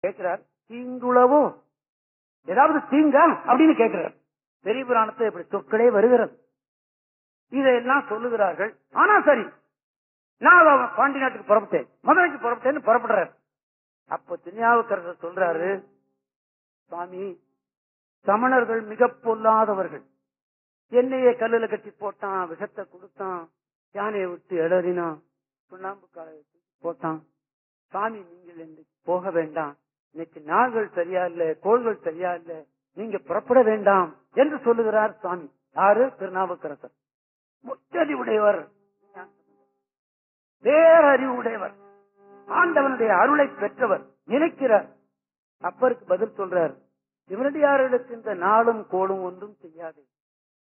கேட்கிறார் தீங்குளவோ ஏதாவது தீங்கா அப்படின்னு கேட்கிறார் பெரிய புராணத்தை இப்படி சொற்களே வருகிறது இதையெல்லாம் சொல்லுகிறார்கள் ஆனா சரி நான் அவ- பாண்டி நாட்டுக்கு புறப்பட்டேன் மதுரைக்கு புறப்பட்டேன்னு புறப்படுறாரு அப்ப திருஞாவுக்கரசர் சொல்றாரு சுவாமி சமணர்கள் மிக பொல்லாதவர்கள் என்னையே கல்லுல கட்டி போட்டான் விஷத்தை கொடுத்தான் யானையை விட்டு எழறினான் சுண்ணாம்பு காலை போட்டான் சாமி நீங்கள் இன்னைக்கு போக வேண்டாம் இன்னைக்கு நாள்கள் சரியா இல்ல கோள்கள் சரியா இல்ல நீங்க புறப்பட வேண்டாம் என்று சொல்லுகிறார் சுவாமி யாரு திருநாவுக்கரசர் முற்றறிவுடையவர் பேரறிவு உடையவர் ஆண்டவனுடைய அருளை பெற்றவர் நினைக்கிறார் அப்பருக்கு பதில் சொல்றார் சிவனடியார்களுக்கு இந்த நாளும் கோளும் ஒன்றும் செய்யாது